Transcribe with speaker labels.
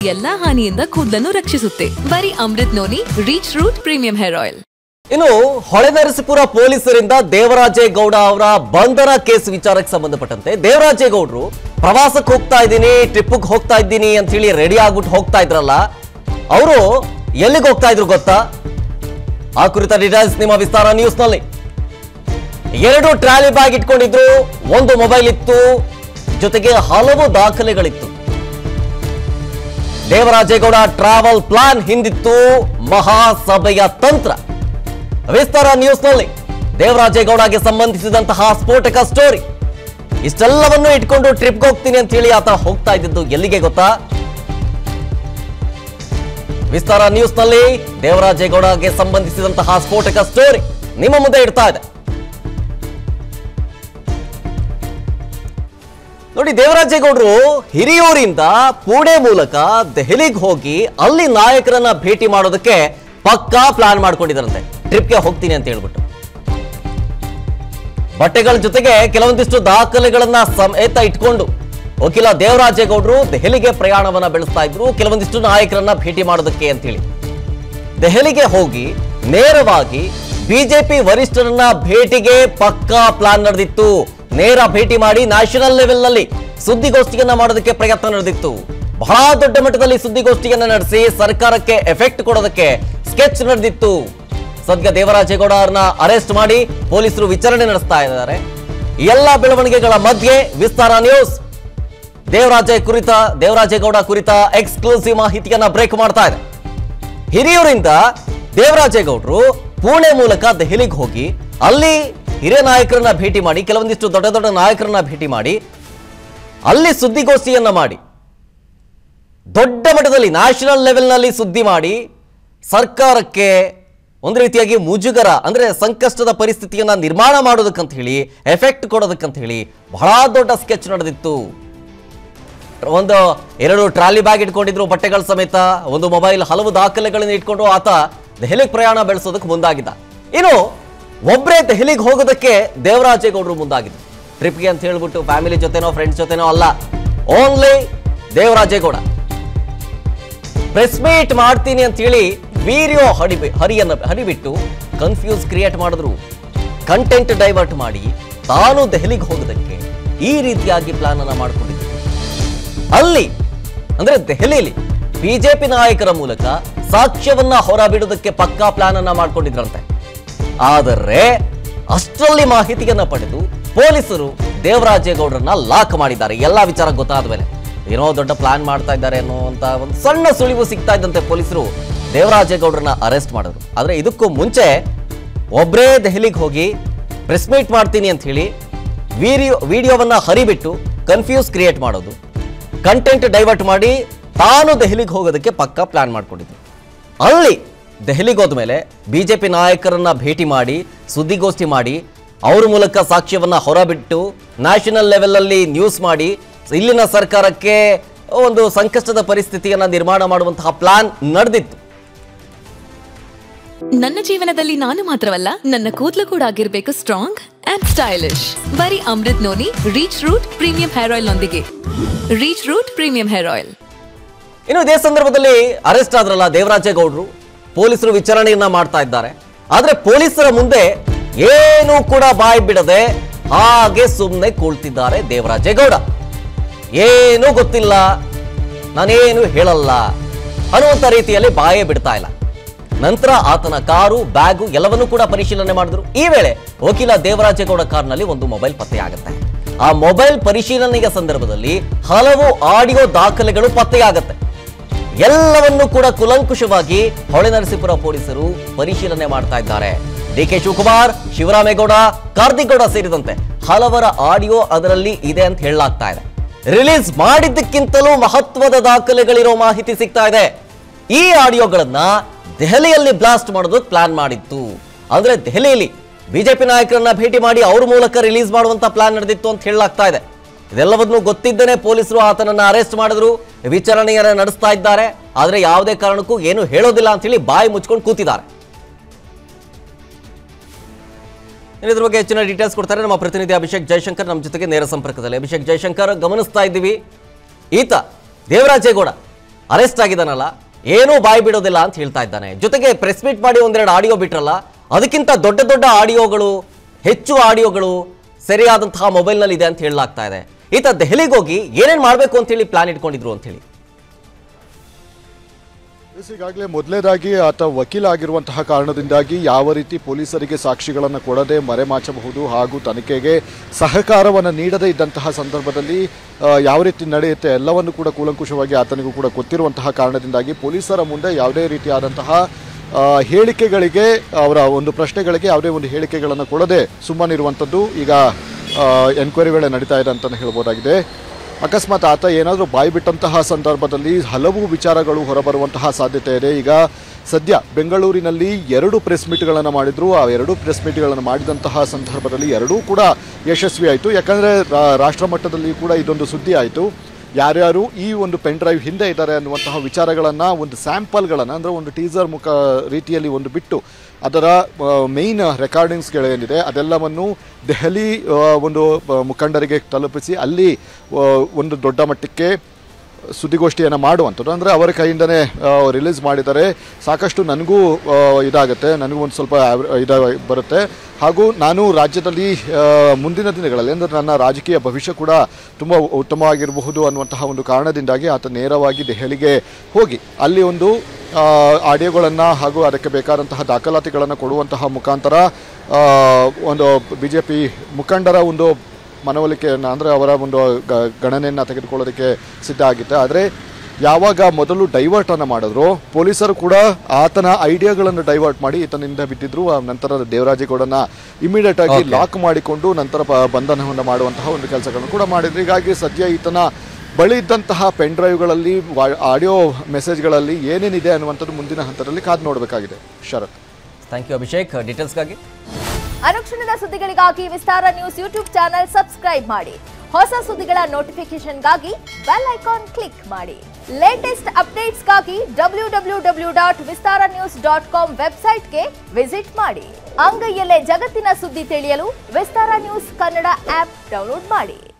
Speaker 1: ಎಲ್ಲಾ ಹಾನಿಯಿಂದ ಕೂದಲನ್ನು ರಕ್ಷಿಸುತ್ತೆ ಬರೀ Amrut Noni reach root premium hair oil
Speaker 2: ಇನ್ನು ಹೊಳೆನರಸೀಪುರ ಪೊಲೀಸರಿಂದ ದೇವರಾಜೇಗೌಡ ಅವರ ಬಂಧನ ಕೇಸ್ ವಿಚಾರಕ್ಕೆ ಸಂಬಂಧಪಟ್ಟಂತೆ ದೇವರಾಜೇಗೌಡರು ಪ್ರವಾಸಕ್ಕೆ ಹೋಗ್ತಾ ಇದ್ದೀನಿ ಟ್ರಿಪ್ಗೆ ಹೋಗ್ತಾ ಇದ್ದೀನಿ ಅಂತ ಹೇಳಿ ರೆಡಿ ಆಗ್ಬಿಟ್ಟು ಹೋಗ್ತಾ ಇದ್ರಲ್ಲ ಅವರು ಎಲ್ಲಿಗೆ ಹೋಗ್ತಾ ಇದ್ರು ಗೊತ್ತಾ ಆ ಕುರಿತ ಡೀಟೇಲ್ಸ್ ನಿಮ್ಮ ವಿಸ್ತಾರ ನ್ಯೂಸ್ ನಲ್ಲಿ ಎರಡು ಟ್ರಾಲಿ ಬ್ಯಾಗ್ ಇಟ್ಕೊಂಡಿದ್ರು ಒಂದು ಮೊಬೈಲ್ ಇತ್ತು ಜೊತೆಗೆ ಹಲವು ದಾಖಲೆಗಳಿತ್ತು ದೇವರಾಜೇಗೌಡ ಟ್ರಾವೆಲ್ ಪ್ಲಾನ್ ಹಿಂದಿತ್ತು ಮಹಾಸಭೆಯ ತಂತ್ರ ವಿಸ್ತಾರ ನ್ಯೂಸ್ನಲ್ಲಿ ದೇವರಾಜೇಗೌಡಗೆ ಸಂಬಂಧಿಸಿದಂತಹ ಸ್ಫೋಟಕ ಸ್ಟೋರಿ ಇಷ್ಟೆಲ್ಲವನ್ನು ಇಟ್ಕೊಂಡು ಟ್ರಿಪ್ಗೆ ಹೋಗ್ತೀನಿ ಅಂತ ಹೇಳಿ ಆತ ಹೋಗ್ತಾ ಇದ್ದಿದ್ದು ಎಲ್ಲಿಗೆ ಗೊತ್ತಾ ವಿಸ್ತಾರ ನ್ಯೂಸ್ನಲ್ಲಿ ದೇವರಾಜೇಗೌಡಗೆ ಸಂಬಂಧಿಸಿದಂತಹ ಸ್ಫೋಟಕ ಸ್ಟೋರಿ ನಿಮ್ಮ ಮುಂದೆ ಇಡ್ತಾ ಇದೆ ನೋಡಿ ದೇವರಾಜೇಗೌಡರು ಹಿರಿಯೂರಿಂದ ಪುಣೆ ಮೂಲಕ ದೆಹಲಿಗೆ ಹೋಗಿ ಅಲ್ಲಿ ನಾಯಕರನ್ನ ಭೇಟಿ ಮಾಡೋದಕ್ಕೆ ಪಕ್ಕಾ ಪ್ಲಾನ್ ಮಾಡ್ಕೊಂಡಿದ್ದಾರಂತೆ ಟ್ರಿಪ್ಗೆ ಹೋಗ್ತೀನಿ ಅಂತ ಹೇಳ್ಬಿಟ್ಟು ಬಟ್ಟೆಗಳ ಜೊತೆಗೆ ಕೆಲವೊಂದಿಷ್ಟು ದಾಖಲೆಗಳನ್ನ ಸಮೇತ ಇಟ್ಕೊಂಡು ವಕೀಲ ದೇವರಾಜೇಗೌಡರು ದೆಹಲಿಗೆ ಪ್ರಯಾಣವನ್ನ ಬೆಳೆಸ್ತಾ ಇದ್ರು ಕೆಲವೊಂದಿಷ್ಟು ನಾಯಕರನ್ನ ಭೇಟಿ ಮಾಡೋದಕ್ಕೆ ಅಂತ ಹೇಳಿ ದೆಹಲಿಗೆ ಹೋಗಿ ನೇರವಾಗಿ ಬಿಜೆಪಿ ವರಿಷ್ಠರನ್ನ ಭೇಟಿಗೆ ಪಕ್ಕಾ ಪ್ಲಾನ್ ನಡೆದಿತ್ತು ನೇರ ಭೇಟಿ ಮಾಡಿ ನ್ಯಾಷನಲ್ ಲೆವೆಲ್ ನಲ್ಲಿ ಸುದ್ದಿಗೋಷ್ಠಿಯನ್ನ ಮಾಡೋದಕ್ಕೆ ಪ್ರಯತ್ನ ನಡೆದಿತ್ತು ಬಹಳ ದೊಡ್ಡ ಮಟ್ಟದಲ್ಲಿ ಸುದ್ದಿಗೋಷ್ಠಿಯನ್ನ ನಡೆಸಿ ಸರ್ಕಾರಕ್ಕೆ ಎಫೆಕ್ಟ್ ಕೊಡೋದಕ್ಕೆ ಸ್ಕೆಚ್ ನಡೆದಿತ್ತು ಸದ್ಯ ದೇವರಾಜೇಗೌಡ ಅವರನ್ನ ಅರೆಸ್ಟ್ ಮಾಡಿ ಪೊಲೀಸರು ವಿಚಾರಣೆ ನಡೆಸ್ತಾ ಇದ್ದಾರೆ ಈ ಎಲ್ಲ ಬೆಳವಣಿಗೆಗಳ ಮಧ್ಯೆ ವಿಸ್ತಾರ ನ್ಯೂಸ್ ದೇವರಾಜೆ ಕುರಿತ ದೇವರಾಜೇಗೌಡ ಕುರಿತ ಎಕ್ಸ್ಕ್ಲೂಸಿವ್ ಮಾಹಿತಿಯನ್ನ ಬ್ರೇಕ್ ಮಾಡ್ತಾ ಇದೆ ಹಿರಿಯೂರಿಂದ ದೇವರಾಜೇಗೌಡರು ಪುಣೆ ಮೂಲಕ ದೆಹಲಿಗೆ ಹೋಗಿ ಅಲ್ಲಿ ಹಿರಿಯ ನಾಯಕರನ್ನ ಭೇಟಿ ಮಾಡಿ ಕೆಲವೊಂದಿಷ್ಟು ದೊಡ್ಡ ದೊಡ್ಡ ನಾಯಕರನ್ನ ಭೇಟಿ ಮಾಡಿ ಅಲ್ಲಿ ಸುದ್ದಿಗೋಷ್ಠಿಯನ್ನ ಮಾಡಿ ದೊಡ್ಡ ಮಟ್ಟದಲ್ಲಿ ನ್ಯಾಷನಲ್ ಲೆವೆಲ್ನಲ್ಲಿ ಸುದ್ದಿ ಮಾಡಿ ಸರ್ಕಾರಕ್ಕೆ ಒಂದು ರೀತಿಯಾಗಿ ಮುಜುಗರ ಅಂದ್ರೆ ಸಂಕಷ್ಟದ ಪರಿಸ್ಥಿತಿಯನ್ನ ನಿರ್ಮಾಣ ಮಾಡೋದಕ್ಕಂತ ಹೇಳಿ ಎಫೆಕ್ಟ್ ಕೊಡೋದಕ್ಕಂತ ಹೇಳಿ ಬಹಳ ದೊಡ್ಡ ಸ್ಕೆಚ್ ನಡೆದಿತ್ತು ಒಂದು ಎರಡು ಟ್ರಾಲಿ ಬ್ಯಾಗ್ ಇಟ್ಕೊಂಡಿದ್ರು ಬಟ್ಟೆಗಳ ಸಮೇತ ಒಂದು ಮೊಬೈಲ್ ಹಲವು ದಾಖಲೆಗಳನ್ನು ಇಟ್ಕೊಂಡು ಆತ ದೆಹಲಿಗೆ ಪ್ರಯಾಣ ಬೆಳೆಸೋದಕ್ಕೆ ಮುಂದಾಗಿದ್ದ ಇನ್ನು ಒಬ್ಬರೇ ದೆಹಲಿಗೆ ಹೋಗೋದಕ್ಕೆ ದೇವರಾಜೇಗೌಡರು ಮುಂದಾಗಿದ್ರು ಟ್ರಿಪ್ಗೆ ಅಂತ ಹೇಳ್ಬಿಟ್ಟು ಫ್ಯಾಮಿಲಿ ಜೊತೆನೋ ಫ್ರೆಂಡ್ಸ್ ಜೊತೆನೋ ಅಲ್ಲ ಓನ್ಲಿ ದೇವರಾಜೇಗೌಡ ಪ್ರೆಸ್ ಮೀಟ್ ಮಾಡ್ತೀನಿ ಅಂತ ಹೇಳಿ ವಿಡಿಯೋ ಹಡಿ ಹರಿಯನ್ನ ಹರಿಬಿಟ್ಟು ಕನ್ಫ್ಯೂಸ್ ಕ್ರಿಯೇಟ್ ಮಾಡಿದ್ರು ಕಂಟೆಂಟ್ ಡೈವರ್ಟ್ ಮಾಡಿ ತಾನು ದೆಹಲಿಗೆ ಹೋಗೋದಕ್ಕೆ ಈ ರೀತಿಯಾಗಿ ಪ್ಲಾನ್ ಅನ್ನ ಮಾಡ್ಕೊಂಡಿದ್ರು ಅಲ್ಲಿ ಅಂದ್ರೆ ದೆಹಲಿಯಲ್ಲಿ ಬಿಜೆಪಿ ನಾಯಕರ ಮೂಲಕ ಸಾಕ್ಷ್ಯವನ್ನ ಹೊರಬಿಡೋದಕ್ಕೆ ಪಕ್ಕಾ ಪ್ಲಾನ್ ಅನ್ನ ಮಾಡ್ಕೊಂಡಿದ್ರಂತೆ ಆದರೆ ಅಷ್ಟರಲ್ಲಿ ಮಾಹಿತಿಯನ್ನ ಪಡೆದು ಪೊಲೀಸರು ದೇವರಾಜೇಗೌಡರನ್ನ ಲಾಕ್ ಮಾಡಿದ್ದಾರೆ ಎಲ್ಲಾ ವಿಚಾರ ಗೊತ್ತಾದ ಮೇಲೆ ಏನೋ ದೊಡ್ಡ ಪ್ಲಾನ್ ಮಾಡ್ತಾ ಇದ್ದಾರೆ ಅನ್ನುವಂತ ಒಂದು ಸಣ್ಣ ಸುಳಿವು ಸಿಗ್ತಾ ಇದ್ದಂತೆ ಪೊಲೀಸರು ದೇವರಾಜೇಗೌಡರನ್ನ ಅರೆಸ್ಟ್ ಮಾಡಿದ್ರು ಆದ್ರೆ ಇದಕ್ಕೂ ಮುಂಚೆ ಒಬ್ಬರೇ ದೆಹಲಿಗೆ ಹೋಗಿ ಪ್ರೆಸ್ ಮೀಟ್ ಮಾಡ್ತೀನಿ ಅಂತ ಹೇಳಿ ವಿಡಿಯೋ ವಿಡಿಯೋವನ್ನ ಹರಿಬಿಟ್ಟು ಕನ್ಫ್ಯೂಸ್ ಕ್ರಿಯೇಟ್ ಮಾಡೋದು ಕಂಟೆಂಟ್ ಡೈವರ್ಟ್ ಮಾಡಿ ತಾನು ದೆಹಲಿಗೆ ಹೋಗೋದಕ್ಕೆ ಪಕ್ಕಾ ಪ್ಲಾನ್ ಮಾಡ್ಕೊಂಡಿದ್ರು ಅಲ್ಲಿ ದೆಹಲಿಗೆ ಹೋದ್ಮೇಲೆ ಬಿಜೆಪಿ ನಾಯಕರನ್ನ ಭೇಟಿ ಮಾಡಿ ಸುದ್ದಿಗೋಷ್ಠಿ ಮಾಡಿ ಅವ್ರ ಮೂಲಕ ಸಾಕ್ಷ್ಯವನ್ನ ಹೊರಬಿಟ್ಟು ನ್ಯಾಷನಲ್ ಲೆವೆಲಲ್ಲಿ ನ್ಯೂಸ್ ಮಾಡಿ ಇಲ್ಲಿನ ಸರ್ಕಾರಕ್ಕೆ ಒಂದು ಸಂಕಷ್ಟದ ಪರಿಸ್ಥಿತಿಯನ್ನ ನಿರ್ಮಾಣ ಮಾಡುವಂತಹ ಪ್ಲಾನ್ ನಡೆದಿತ್ತು
Speaker 1: ನನ್ನ ಜೀವನದಲ್ಲಿ ನಾನು ಮಾತ್ರವಲ್ಲ ನನ್ನ ಕೂದಲು ಕೂಡ ಆಗಿರ್ಬೇಕು ಸ್ಟ್ರಾಂಗ್ ಅಂಡ್ ಸ್ಟೈಲಿಶ್ ಬರೀ Amrut Noni reach root premium hair oil ನೊಂದಿಗೆ reach root premium hair oil
Speaker 2: ಇನ್ನು ಇದೇ ಸಂದರ್ಭದಲ್ಲಿ ಅರೆಸ್ಟ್ ಆದ್ರಲ್ಲ ದೇವರಾಜೇಗೌಡರು ಪೊಲೀಸರು ವಿಚಾರಣೆಯನ್ನ ಮಾಡ್ತಾ ಇದ್ದಾರೆ ಆದ್ರೆ ಪೊಲೀಸರ ಮುಂದೆ ಏನೂ ಕೂಡ ಬಾಯಿ ಬಿಡದೆ ಹಾಗೆ ಸುಮ್ಮನೆ ಕೂಳ್ತಿದ್ದಾರೆ ದೇವರಾಜೇಗೌಡ ಏನೂ ಗೊತ್ತಿಲ್ಲ ನಾನೇನು ಹೇಳಲ್ಲ ಅನ್ನುವಂಥ ರೀತಿಯಲ್ಲಿ ಬಾಯೇ ಬಿಡ್ತಾ ಇಲ್ಲ ನಂತರ ಆತನ ಕಾರು ಬ್ಯಾಗು ಎಲ್ಲವನ್ನೂ ಕೂಡ ಪರಿಶೀಲನೆ ಮಾಡಿದ್ರು ಈ ವೇಳೆ ವಕೀಲ ದೇವರಾಜೇಗೌಡ ಕಾರ್ನಲ್ಲಿ ಒಂದು ಮೊಬೈಲ್ ಪತ್ತೆಯಾಗುತ್ತೆ ಆ ಮೊಬೈಲ್ ಪರಿಶೀಲನೆಯ ಸಂದರ್ಭದಲ್ಲಿ ಹಲವು ಆಡಿಯೋ ದಾಖಲೆಗಳು ಪತ್ತೆಯಾಗುತ್ತೆ ಎಲ್ಲವನ್ನೂ ಕೂಡ ಕುಲಂಕುಷವಾಗಿ ಹೊಳೆನರಸೀಪುರ ಪೊಲೀಸರು ಪರಿಶೀಲನೆ ಮಾಡ್ತಾ ಇದ್ದಾರೆ ಡಿಕೆ ಶಿವಕುಮಾರ್ ಶಿವರಾಮೇಗೌಡ ಕಾರ್ತಿಕ್ ಗೌಡ ಸೇರಿದಂತೆ ಹಲವರ ಆಡಿಯೋ ಅದರಲ್ಲಿ ಇದೆ ಅಂತ ಹೇಳಲಾಗ್ತಾ ಇದೆ ರಿಲೀಸ್ ಮಾಡಿದ್ದಕ್ಕಿಂತಲೂ ಮಹತ್ವದ ದಾಖಲೆಗಳಿರೋ ಮಾಹಿತಿ ಸಿಗ್ತಾ ಇದೆ ಈ ಆಡಿಯೋಗಳನ್ನ ದೆಹಲಿಯಲ್ಲಿ ಬ್ಲಾಸ್ಟ್ ಮಾಡೋದಕ್ಕೆ ಪ್ಲಾನ್ ಮಾಡಿತ್ತು ಅಂದ್ರೆ ದೆಹಲಿಯಲ್ಲಿ ಬಿಜೆಪಿ ನಾಯಕರನ್ನ ಭೇಟಿ ಮಾಡಿ ಅವ್ರ ಮೂಲಕ ರಿಲೀಸ್ ಮಾಡುವಂತ ಪ್ಲಾನ್ ನಡೆದಿತ್ತು ಅಂತ ಹೇಳಲಾಗ್ತಾ ಇದೆ ಇದೆಲ್ಲವನ್ನೂ ಗೊತ್ತಿದ್ದೇನೆ ಪೊಲೀಸರು ಆತನನ್ನ ಅರೆಸ್ಟ್ ಮಾಡಿದ್ರು ವಿಚಾರಣೆಯನ್ನ ನಡೆಸ್ತಾ ಇದ್ದಾರೆ ಆದ್ರೆ ಯಾವುದೇ ಕಾರಣಕ್ಕೂ ಏನು ಹೇಳೋದಿಲ್ಲ ಅಂತ ಹೇಳಿ ಬಾಯಿ ಮುಚ್ಕೊಂಡು ಕೂತಿದ್ದಾರೆ ಇನ್ನು ಇದ್ರ ಬಗ್ಗೆ ಹೆಚ್ಚಿನ ಡೀಟೇಲ್ಸ್ ಕೊಡ್ತಾರೆ ನಮ್ಮ ಪ್ರತಿನಿಧಿ ಅಭಿಷೇಕ್ ಜಯಶಂಕರ್ ನಮ್ಮ ಜೊತೆಗೆ ನೇರ ಸಂಪರ್ಕದಲ್ಲಿ ಅಭಿಷೇಕ್ ಜಯಶಂಕರ್ ಗಮನಿಸ್ತಾ ಇದ್ದೀವಿ ಈತ ದೇವರಾಜೇಗೌಡ ಅರೆಸ್ಟ್ ಆಗಿದ್ದಾನಲ್ಲ ಏನೂ ಬಾಯಿ ಬಿಡೋದಿಲ್ಲ ಅಂತ ಹೇಳ್ತಾ ಇದ್ದಾನೆ ಜೊತೆಗೆ ಪ್ರೆಸ್ ಮೀಟ್ ಮಾಡಿ ಒಂದೆರಡು ಆಡಿಯೋ ಬಿಟ್ರಲ್ಲ ಅದಕ್ಕಿಂತ ದೊಡ್ಡ ದೊಡ್ಡ ಆಡಿಯೋಗಳು ಹೆಚ್ಚು ಆಡಿಯೋಗಳು ಸರಿಯಾದಂತಹ ಮೊಬೈಲ್ನಲ್ಲಿ ಇದೆ ಅಂತ ಹೇಳಲಾಗ್ತಾ ಇದೆ ಈತ ದೆಹಲಿಗೆ ಹೋಗಿ ಏನೇನು ಮಾಡಬೇಕು ಅಂತ ಹೇಳಿ ಪ್ಲಾನ್ ಇಟ್ಕೊಂಡಿದ್ರು ಅಂತ ಹೇಳಿ
Speaker 3: ಎಸ್, ಈಗಾಗಲೇ ಮೊದಲನೇದಾಗಿ ಆತ ವಕೀಲ ಆಗಿರುವಂತಹ ಕಾರಣದಿಂದಾಗಿ ಯಾವ ರೀತಿ ಪೊಲೀಸರಿಗೆ ಸಾಕ್ಷಿಗಳನ್ನು ಕೊಡದೆ ಮರೆಮಾಚಬಹುದು ಹಾಗೂ ತನಿಖೆಗೆ ಸಹಕಾರವನ್ನು ನೀಡದೇ ಇದ್ದಂತಹ ಸಂದರ್ಭದಲ್ಲಿ ಆ, ಯಾವ ರೀತಿ ನಡೆಯುತ್ತೆ ಎಲ್ಲವನ್ನು ಕೂಡ ಕೂಲಂಕುಷವಾಗಿ ಆತನಿಗೂ ಕೂಡ ಗೊತ್ತಿರುವಂತಹ ಕಾರಣದಿಂದಾಗಿ ಪೊಲೀಸರ ಮುಂದೆ ಯಾವುದೇ ರೀತಿಯಾದಂತಹ ಆ, ಹೇಳಿಕೆಗಳಿಗೆ ಅವರ ಒಂದು ಪ್ರಶ್ನೆಗಳಿಗೆ ಯಾವುದೇ ಒಂದು ಹೇಳಿಕೆಗಳನ್ನು ಕೊಡದೆ ಸುಮ್ಮನಿರುವಂಥದ್ದು ಈಗ ಎನ್ಕ್ವೈರಿ ವೇಳೆ ನಡೀತಾ ಇದೆ ಅಂತಲೇ ಹೇಳ್ಬೋದಾಗಿದೆ ಅಕಸ್ಮಾತ್ ಆತ ಏನಾದರೂ ಬಾಯಿ ಬಿಟ್ಟಂತಹ ಸಂದರ್ಭದಲ್ಲಿ ಹಲವು ವಿಚಾರಗಳು ಹೊರಬರುವಂತಹ ಸಾಧ್ಯತೆ ಇದೆ ಈಗ ಸದ್ಯ ಬೆಂಗಳೂರಿನಲ್ಲಿ ಎರಡು ಪ್ರೆಸ್ ಮೀಟ್ಗಳನ್ನು ಮಾಡಿದ್ರು ಆ ಎರಡು ಪ್ರೆಸ್ ಮೀಟ್ಗಳನ್ನು ಮಾಡಿದಂತಹ ಸಂದರ್ಭದಲ್ಲಿ ಎರಡೂ ಕೂಡ ಯಶಸ್ವಿ ಆಯಿತು ಯಾಕಂದರೆ ರಾಷ್ಟ್ರ ಮಟ್ಟದಲ್ಲಿ ಕೂಡ ಇದೊಂದು ಸುದ್ದಿ ಆಯಿತು ಯಾರ್ಯಾರು ಈ ಒಂದು ಪೆನ್ ಡ್ರೈವ್ ಹಿಂದೆ ಇದ್ದಾರೆ ಅನ್ನುವಂತಹ ವಿಚಾರಗಳನ್ನು ಒಂದು ಸ್ಯಾಂಪಲ್ಗಳನ್ನು ಅಂದರೆ ಒಂದು ಟೀಸರ್ ಮುಖ ರೀತಿಯಲ್ಲಿ ಒಂದು ಬಿಟ್ಟು ಅದರ ಮೇಯ್ನ್ ರೆಕಾರ್ಡಿಂಗ್ಸ್ಗಳೇನಿದೆ ಅದೆಲ್ಲವನ್ನು ದೆಹಲಿ ಆ, ಒಂದು ಆ, ಮುಖಂಡರಿಗೆ ತಲುಪಿಸಿ ಅಲ್ಲಿ ಆ, ಒಂದು ದೊಡ್ಡ ಮಟ್ಟಕ್ಕೆ ಸುದ್ದಿಗೋಷ್ಠಿಯನ್ನು ಮಾಡುವಂಥದ್ದು ಅಂದರೆ ಅವರ ಕೈಯಿಂದನೇ ರಿಲೀಸ್ ಮಾಡಿದರೆ ಸಾಕಷ್ಟು ನನಗೂ ಆ, ಇದಾಗುತ್ತೆ ನನಗೂ ಒಂದು ಸ್ವಲ್ಪ ಆವ್ರ- ಇದ ಬರುತ್ತೆ ಹಾಗೂ ನಾನು ರಾಜ್ಯದಲ್ಲಿ ಆ, ಮುಂದಿನ ದಿನಗಳಲ್ಲಿ ಅಂದರೆ ನನ್ನ ರಾಜಕೀಯ ಭವಿಷ್ಯ ಕೂಡ ತುಂಬ ಉತ್ತಮವಾಗಿರಬಹುದು ಅನ್ನುವಂತಹ ಒಂದು ಕಾರಣದಿಂದಾಗಿ ಆತ ನೇರವಾಗಿ ದೆಹಲಿಗೆ ಹೋಗಿ ಅಲ್ಲಿ ಒಂದು ಆಡಿಯೋಗಳನ್ನು ಹಾಗೂ ಅದಕ್ಕೆ ಬೇಕಾದಂತಹ ದಾಖಲಾತಿಗಳನ್ನು ಕೊಡುವಂತಹ ಮುಖಾಂತರ ಆ, ಒಂದು ಬಿ ಜೆ ಪಿ ಮುಖಂಡರ ಒಂದು ಮನವೊಲಿಕೆಯನ್ನು ಅಂದರೆ ಅವರ ಒಂದು ಗ- ಗಣನೆಯನ್ನು ತೆಗೆದುಕೊಳ್ಳೋದಕ್ಕೆ ಸಿದ್ಧ ಆಗಿತ್ತು ಆದರೆ ಯಾವಾಗ ಮೊದಲು ಡೈವರ್ಟನ್ನು ಮಾಡಿದ್ರು ಪೊಲೀಸರು ಕೂಡ ಆತನ ಐಡಿಯಾಗಳನ್ನು ಡೈವರ್ಟ್ ಮಾಡಿ ಈತನಿಂದ ಬಿದ್ದಿದ್ರು ಆ ನಂತರ ದೇವರಾಜೇಗೌಡನ ಇಮಿಡಿಯೇಟ್ ಆಗಿ
Speaker 2: Okay.
Speaker 3: ಲಾಕ್ ಮಾಡಿಕೊಂಡು ನಂತರ ಪ- ಬಂಧನವನ್ನು ಮಾಡುವಂತಹ ಒಂದು ಕೆಲಸಗಳನ್ನು ಕೂಡ ಮಾಡಿದ್ರು ಹೀಗಾಗಿ ಸದ್ಯ ಈತನ ಬಳಿ ಇದ್ದಂತಹ ಪೆನ್ ಡ್ರೈವ್ಗಳಲ್ಲಿ ಆಡಿಯೋ ಮೆಸೇಜ್ಗಳಲ್ಲಿ ಏನೇನಿದೆ ಅನ್ನುವಂಥದ್ದು ಮುಂದಿನ ಹಂತದಲ್ಲಿ ಕಾದು ನೋಡಬೇಕಾಗಿದೆ ಶರತ್
Speaker 2: ಥ್ಯಾಂಕ್ ಯು ಅಭಿಷೇಕ್ ಡೀಟೇಲ್ಸ್ಗಾಗಿ
Speaker 4: ಅನುಕ್ಷಣದ ಸುದ್ದಿಗಳಿಗಾಗಿ Vistara news YouTube channel subscribe ಮಾಡಿ ಹೊಸ ಸುದ್ದಿಗಳ ನೋಟಿಫಿಕೇಶನ್ಗಾಗಿ ಬೆಲ್ ಐಕಾನ್ ಕ್ಲಿಕ್ ಮಾಡಿ ಲೇಟೆಸ್ಟ್ ಅಪ್ಡೇಟ್ಸ್ಗಾಗಿ W W W dot Vistara news dot com ವೆಬ್ಸೈಟ್ಗೆ ವಿಸಿಟ್ ಮಾಡಿ ಅಂಗೈಯಲ್ಲೇ ಜಗತ್ತಿನ ಸುದ್ದಿ ತಿಳಿಯಲು Vistara news Kannada app download ಮಾಡಿ